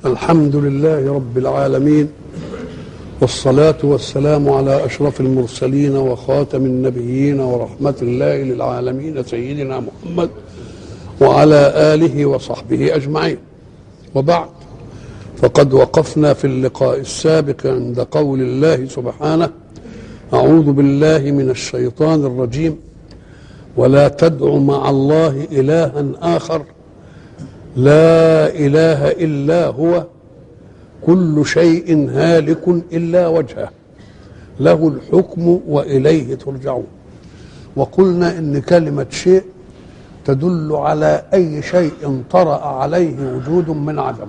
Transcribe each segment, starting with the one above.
الحمد لله رب العالمين والصلاة والسلام على أشرف المرسلين وخاتم النبيين ورحمة الله للعالمين سيدنا محمد وعلى آله وصحبه أجمعين وبعد فقد وقفنا في اللقاء السابق عند قول الله سبحانه أعوذ بالله من الشيطان الرجيم ولا تدع مع الله إلها آخر لا اله الا هو كل شيء هالك الا وجهه له الحكم واليه ترجعون وقلنا ان كلمه شيء تدل على اي شيء طرا عليه وجود من عدم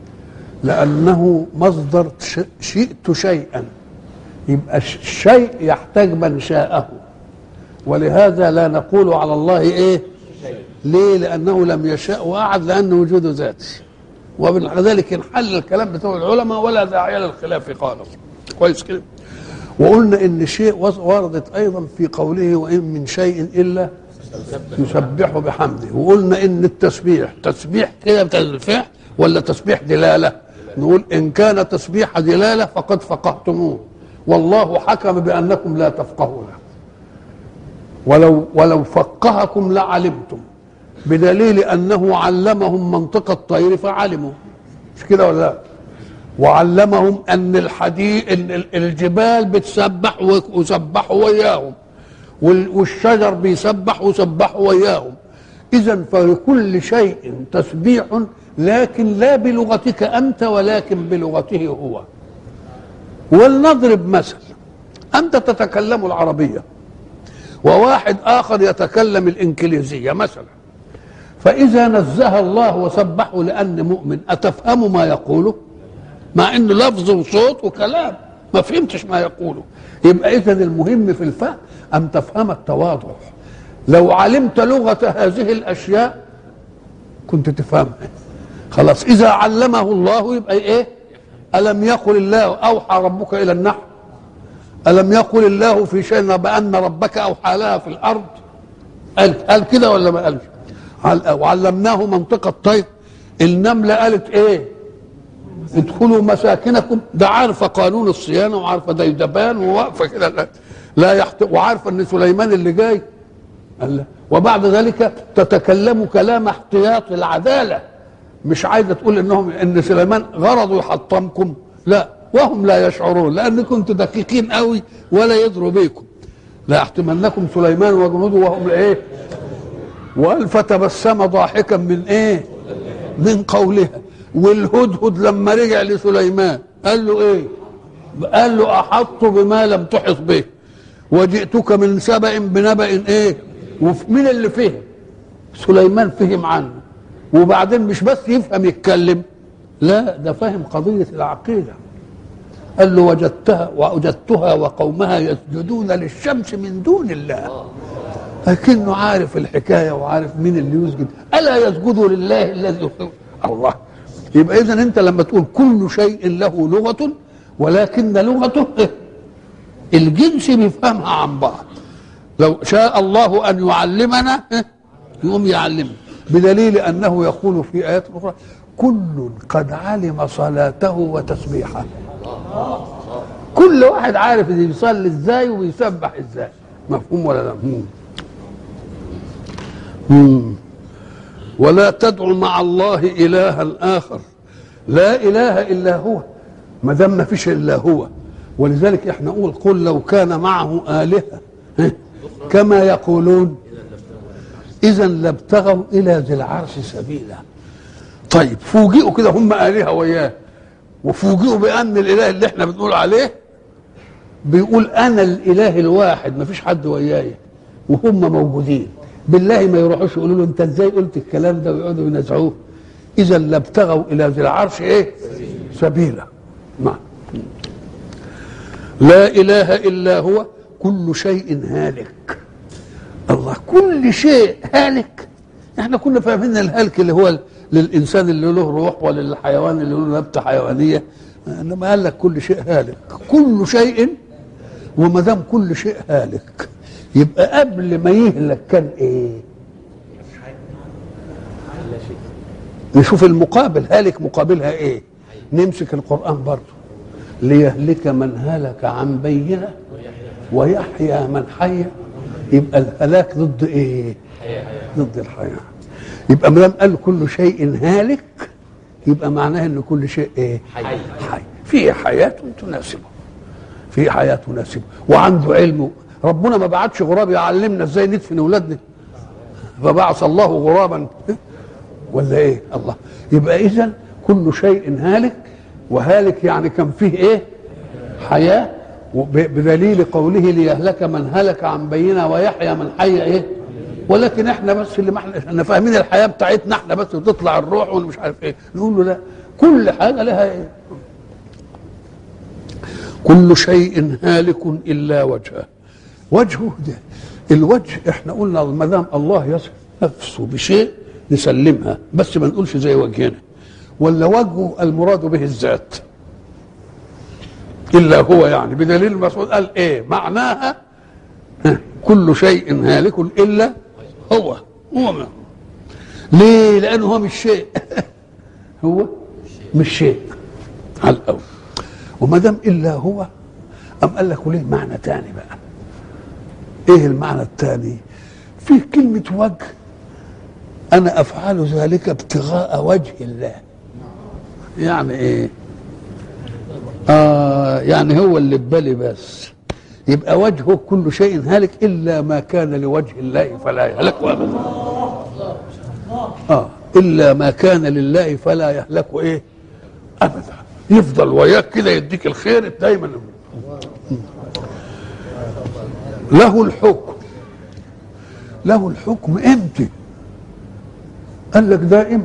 لانه مصدر شئت شيئا يبقى الشيء يحتاج من شاءه ولهذا لا نقول على الله ايه ليه لانه لم يشاء وقعد لان وجوده ذاتي وبذلك انحل الكلام بتوع العلماء ولا داعي للخلاف خالص كويس كده وقلنا ان شيء وردت ايضا في قوله وان من شيء الا يسبح بحمده وقلنا ان التسبيح تسبيح كده بتسبيح ولا تسبيح دلاله نقول ان كان تسبيح دلاله فقد فقهتموه والله حكم بانكم لا تفقهون ولو ولو فقهكم لعلمتم بدليل انه علمهم منطق الطير فعلموا مش كده ولا لا وعلمهم ان الحديد ان الجبال بتسبح وسبحوا وياهم والشجر بيسبح وسبحوا وياهم اذا فلكل شيء تسبيح لكن لا بلغتك انت ولكن بلغته هو ولنضرب مثل انت تتكلم العربيه وواحد اخر يتكلم الانجليزيه مثلا فإذا نزه الله وسبحه لأن مؤمن أتفهم ما يقوله مع أنه لفظ وصوت وكلام ما فهمتش ما يقوله يبقى إذا المهم في الفهم أن تفهم التواضع لو علمت لغة هذه الأشياء كنت تفهمها خلاص إذا علمه الله يبقى إيه ألم يقل الله أوحى ربك إلى النحل ألم يقل الله في شيء بأن ربك أوحى لها في الأرض قال قال كده ولا ما قالش وعلمناه منطق الطير النملة قالت ايه ادخلوا مساكنكم ده عارفة قانون الصيانة وعارفة ديدبان وواقفة كده لا, لا يحت... وعارفة ان سليمان اللي جاي قال وبعد ذلك تتكلم كلام احتياط العدالة مش عايزة تقول انهم ان سليمان غرضه يحطمكم لا وهم لا يشعرون لان كنتوا دقيقين قوي ولا يدروا بيكم لا يحتملنكم سليمان وجنوده وهم ايه وقال فتبسم ضاحكا من ايه من قولها والهدهد لما رجع لسليمان قال له ايه قال له احط بما لم تحط به وجئتك من سبأ بنبأ ايه ومين اللي فهم سليمان فهم عنه وبعدين مش بس يفهم يتكلم لا ده فهم قضية العقيدة قال له وجدتها ووجدتها وقومها يسجدون للشمس من دون الله لكنه عارف الحكاية وعارف مين اللي يسجد ألا يسجدوا لله الذي الله يبقى إذا أنت لما تقول كل شيء له لغة ولكن لغته الجنس بيفهمها عن بعض لو شاء الله أن يعلمنا يقوم يعلمنا بدليل أنه يقول في آيات أخرى كل قد علم صلاته وتسبيحه كل واحد عارف اللي بيصلي ازاي وبيسبح ازاي مفهوم ولا لا مم. مم. ولا تدع مع الله الها اخر لا اله الا هو ما دام ما فيش الا هو ولذلك احنا نقول قل لو كان معه الهه كما يقولون اذا لابتغوا الى ذي العرش سبيلا طيب فوجئوا كده هم الهه وياه وفوجئوا بان الاله اللي احنا بنقول عليه بيقول انا الاله الواحد ما فيش حد وياي وهم موجودين بالله ما يروحوش يقولوا له انت ازاي قلت الكلام ده ويقعدوا ينازعوه اذا لابتغوا الى ذي العرش ايه سبيلا نعم لا اله الا هو كل شيء هالك الله كل شيء هالك احنا كنا فاهمين الهلك اللي هو للانسان اللي له روح وللحيوان اللي له نبته حيوانيه انما قال لك كل شيء هالك كل شيء وما دام كل شيء هالك يبقى قبل ما يهلك كان ايه نشوف المقابل هالك مقابلها ايه نمسك القرآن برضه ليهلك من هلك عن بينة ويحيى من حي يبقى الهلاك ضد ايه ضد الحياة يبقى ما دام قال كل شيء هالك يبقى معناه ان كل شيء ايه حي. حي فيه حياة تناسبه في حياة تناسبه وعنده علم ربنا ما بعتش غراب يعلمنا ازاي ندفن اولادنا فبعث الله غرابا ولا ايه الله يبقى اذا كل شيء هالك وهالك يعني كان فيه ايه حياه وب- بدليل قوله ليهلك من هلك عن بينه ويحيى من حي ايه ولكن احنا بس اللي ما احنا احنا فاهمين الحياه بتاعتنا احنا بس وتطلع الروح ومش عارف ايه نقول له لا كل حاجه لها ايه كل شيء هالك الا وجهه وجهه ده الوجه احنا قلنا ما دام الله يصف نفسه بشيء نسلمها بس ما نقولش زي وجهنا ولا وجهه المراد به الذات الا هو يعني بدليل المسعود قال ايه معناها ها، كل شيء هالك الا هو هو ما. ليه لانه هو مش شيء هو مش شيء على الاول وما دام الا هو ام قال لك وليه معنى تاني بقى ايه المعنى الثاني في كلمة وجه انا افعل ذلك ابتغاء وجه الله يعني ايه آه يعني هو اللي ببالي بس يبقى وجهه كل شيء هالك الا ما كان لوجه الله فلا يهلك ابدا اه الا ما كان لله فلا يهلك ايه ابدا يفضل وياك كده يديك الخير دايما له الحكم له الحكم امتى قال لك دائما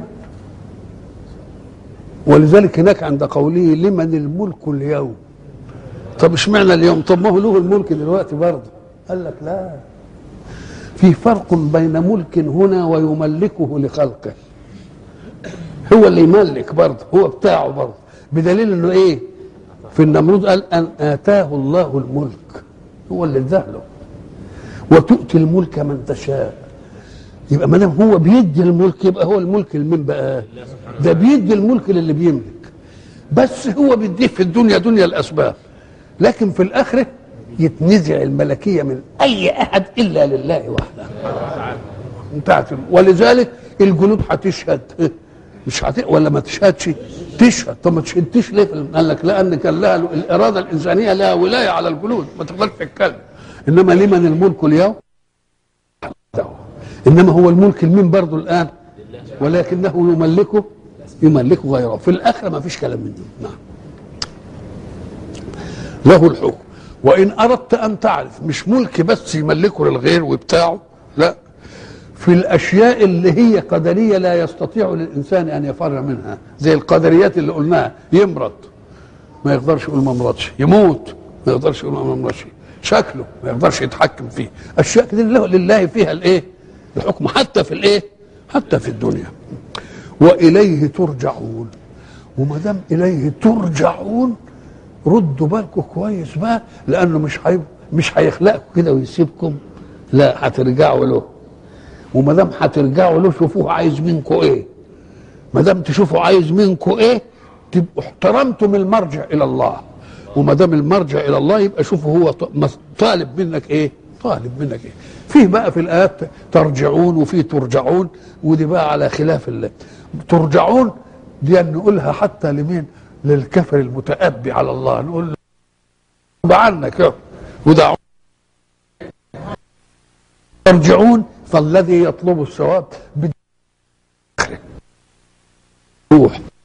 ولذلك هناك عند قوله لمن الملك اليوم طب اشمعنى اليوم طب ما هو له الملك دلوقتي برضه قال لك لا في فرق بين ملك هنا ويملكه لخلقه هو اللي يملك برضه هو بتاعه برضه بدليل انه ايه في النمرود قال ان اتاه الله الملك هو اللي اداه له وتؤتي الملك من تشاء يبقى ما دام هو بيدي الملك يبقى هو الملك لمين بقى؟ ده بيدي الملك للي بيملك بس هو بيديه في الدنيا دنيا الاسباب لكن في الاخره يتنزع الملكيه من اي احد الا لله وحده انتهت ولذلك الجنود هتشهد مش هت... ولا ما تشهدش تشهد طب ما تشهدتش ليه قال لك لان كان لها الاراده الانسانيه لها ولايه على الجنود ما تقدرش تتكلم انما لمن الملك اليوم انما هو الملك لمين برضه الان ولكنه يملكه يملكه غيره في الاخره ما فيش كلام من دي نعم له الحكم وان اردت ان تعرف مش ملك بس يملكه للغير وبتاعه لا في الاشياء اللي هي قدريه لا يستطيع للانسان ان يفر منها زي القدريات اللي قلناها يمرض ما يقدرش يقول ما مرضش يموت ما يقدرش يقول ما مرضش شكله ما يقدرش يتحكم فيه اشياء كده لله, لله فيها الايه الحكم حتى في الايه حتى في الدنيا واليه ترجعون وما دام اليه ترجعون ردوا بالكم كويس بقى لانه مش حي... مش هيخلقكم كده ويسيبكم لا هترجعوا له وما دام هترجعوا له شوفوه عايز منكم ايه ما دام تشوفوا عايز منكم ايه تبقوا احترمتم المرجع الى الله وما دام المرجع الى الله يبقى شوفوا هو ط- مس- طالب منك ايه طالب منك ايه فيه بقى في الايات ترجعون وفيه ترجعون ودي بقى على خلاف الله ترجعون دي نقولها حتى لمين للكفر المتأبي على الله نقول له عنك يا ودعوا ترجعون فالذي يطلب الثواب بد- روح